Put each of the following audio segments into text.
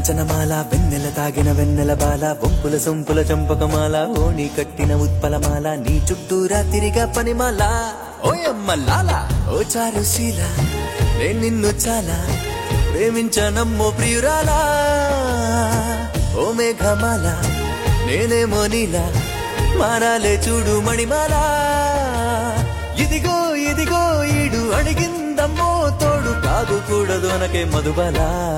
కాంచనమాల వెన్నెల తాగిన వెన్నెల బాల బొంపుల సొంపుల చంపకమాల ఓణి కట్టిన ఉత్పలమాల నీ చుట్టూరా తిరిగా పనిమాల ఓయమ్మ లాల ఓ చారుశీల నేను నిన్ను చాలా ప్రేమించనమ్మో ప్రియురాలా ఓ మేఘమాల నేనేమో నీలా మారాలే చూడు మణిమాల ఇదిగో ఇదిగో ఈడు అడిగిందమ్మో తోడు కాదు కూడదు అనకే మధుబాల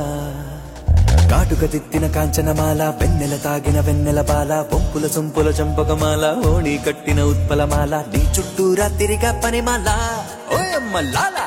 కాటుక తిత్తిన కాంచనమాల వెన్నెల తాగిన వెన్నెల బాల బొంపుల సొంపుల చంపకమాల ఓణి కట్టిన ఉత్పలమాల నీ చుట్టూరా తిరిగా పనిమాల ఓయమ్మ లాలా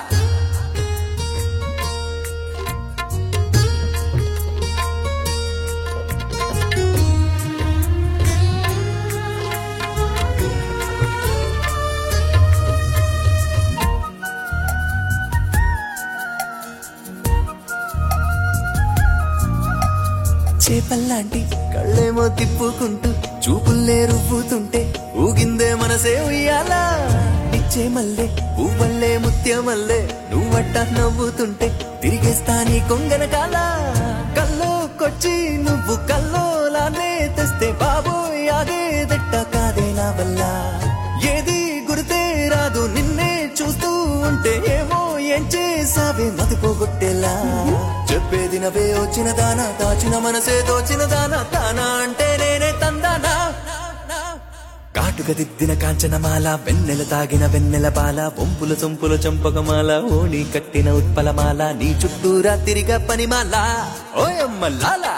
చేపల్లాంటి కళ్ళేమో తిప్పుకుంటూ చూపుల్లే రువ్వుతుంటే ఊగిందే మనసే ఉయ్యాలా ఇచ్చే మల్లె పువ్వల్లే ముత్యమల్లే నువ్వట్ట నవ్వుతుంటే తిరిగేస్తా నీ కొంగన కాల కల్లోకొచ్చి నువ్వు కల్లోలానే తెస్తే బాబోయ్ ఆగేదెట్ట కాదే నా వల్ల ఏది గురితే రాదు నిన్నే చూస్తూ ఉంటే ఏమో ఏం చేసావే మతిపోగొట్టేలా చెప్పేది నవే వచ్చిన దానా దాచిన మనసే దోచిన దానా తానా అంటే నేనే తందానా కాటుక దిద్దిన కాంచనమాల వెన్నెల తాగిన వెన్నెల బాల బొంపుల సొంపుల చంపకమాల ఓణి కట్టిన ఉత్పలమాల నీ చుట్టూరా తిరిగా పనిమాల ఓయమ్మ లాలా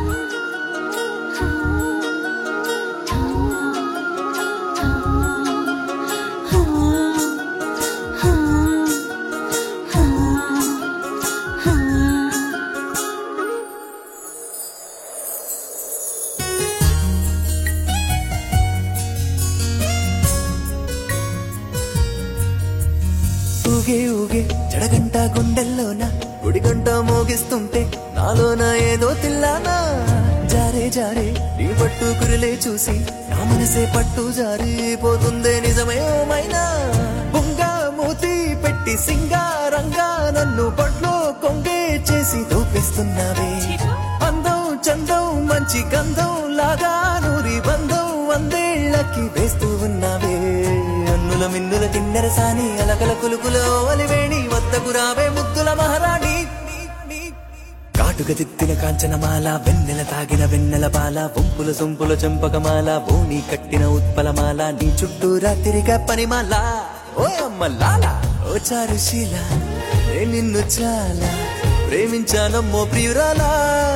ఊగే ఊగే జడగంట గుండెల్లోన గుడిగంట మోగిస్తుంటే నాలోన ఏదో తిల్లానా జారే జారే నీ పట్టు కురిలే చూసి నా మనసే పట్టు జారిపోతుందే నిజమే మైనా బుంగా మూతి పెట్టి సింగారంగా నన్ను పట్లో కొంగే చేసి దూపిస్తున్నావే అందం చందం మంచి గంధం లాగా నూరి బంధం వందేళ్లకి వేస్తూ ఉన్నావే అన్నుల మిన్నుల కిన్నెర సాని అలకల కులుకుల అలివేణి వద్దకు రావే ముద్దుల మహారాణి కాటుక తిత్తిన కాంచనమాల వెన్నెల తాగిన వెన్నెల బాల బొంపుల సొంపుల చంపకమాల బోని కట్టిన ఉత్పలమాల నీ చుట్టూరా తిరిగా పనిమాల ఓ అమ్మ లాల ఓ చారుశీల నే నిన్ను చాలా ప్రేమించానమ్మో ప్రియురాలా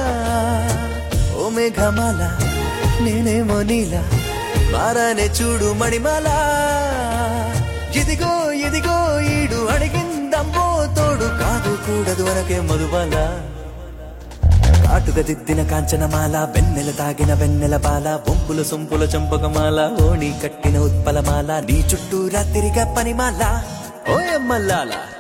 ఓ మేఘమాల నేనేమో నీలా మారానే చూడు మణిమాల ఇదిగో ఇదిగో ఈడు అడిగిందమ్మో తోడు కాదు కూడదు అనకే మధుబాల కాటుక దిద్దిన కాంచనమాల వెన్నెల తాగిన వెన్నెల బాల బొంపుల సొంపుల చంపకమాల ఓణి కట్టిన ఉత్పలమాల నీ చుట్టూరా తిరిగా పనిమాల ఓయమ్మల్లాలా